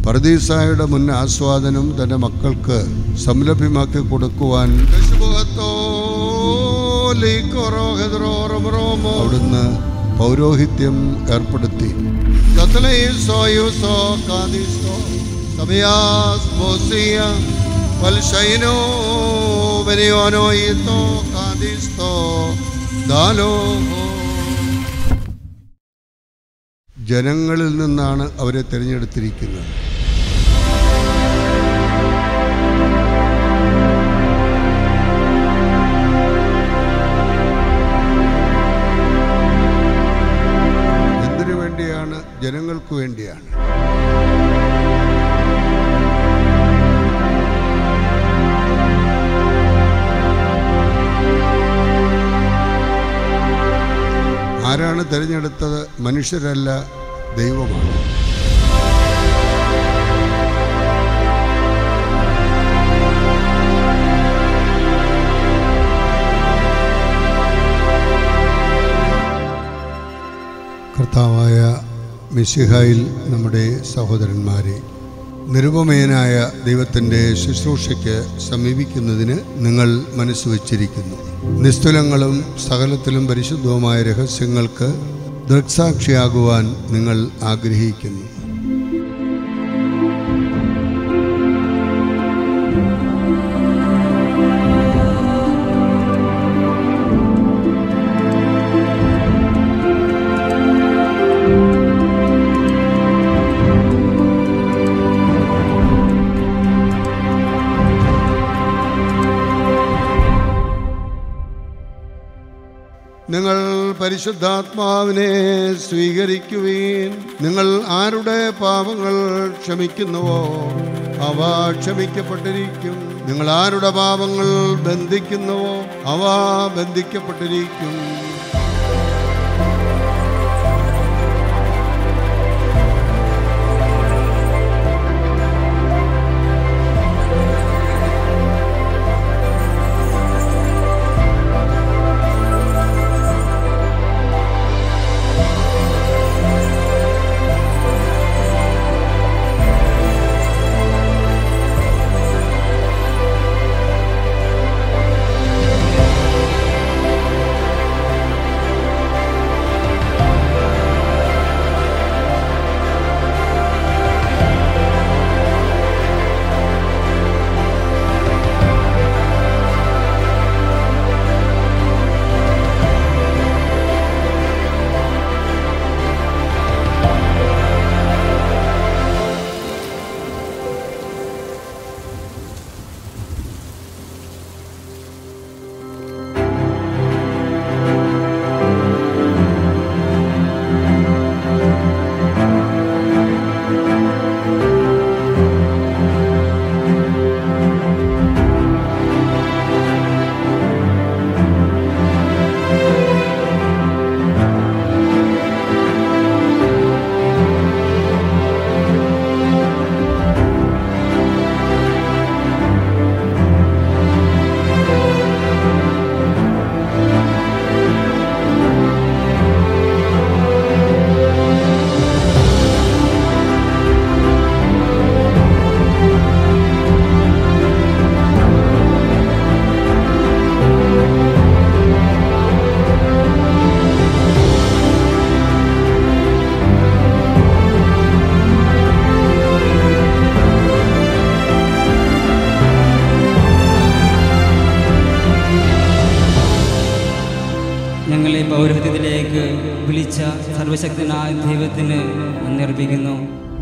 പർദീസായുടെ മുൻ ആസ്വാദനം തൻ്റെ മക്കൾക്ക് സംലഭ്യമാക്കി കൊടുക്കുവാൻ അവിടുന്ന് പൗരോഹിത്യം ഏർപ്പെടുത്തി ജനങ്ങളിൽ നിന്നാണ് അവരെ തിരഞ്ഞെടുത്തിരിക്കുന്നത് എന്തിനു വേണ്ടിയാണ് ജനങ്ങൾക്ക് വേണ്ടിയാണ് ആരാണ് തിരഞ്ഞെടുത്തത് മനുഷ്യരല്ല ദൈവമാണ് കർത്താവായ മിശിഹായിൽ നമ്മുടെ സഹോദരന്മാരെ നിരുപമയനായ ദൈവത്തിൻ്റെ ശുശ്രൂഷയ്ക്ക് സമീപിക്കുന്നതിന് നിങ്ങൾ മനസ്സ് വച്ചിരിക്കുന്നു നിസ്തുലങ്ങളും സകലത്തിലും പരിശുദ്ധവുമായ രഹസ്യങ്ങൾക്ക് ദൃക്സാക്ഷിയാകുവാൻ നിങ്ങൾ ആഗ്രഹിക്കുന്നു നിങ്ങൾ പരിശുദ്ധാത്മാവിനെ സ്വീകരിക്കുവീൻ നിങ്ങൾ ആരുടെ പാപങ്ങൾ ക്ഷമിക്കുന്നുവോ അവ ക്ഷമിക്കപ്പെട്ടിരിക്കും നിങ്ങൾ ആരുടെ പാപങ്ങൾ ബന്ധിക്കുന്നുവോ അവ ബന്ധിക്കപ്പെട്ടിരിക്കും ഞങ്ങളെ പൗരോഹിത്യത്തിലേക്ക് വിളിച്ച സർവശക്തനായ ദൈവത്തിന് നന്ദി അർപ്പിക്കുന്നു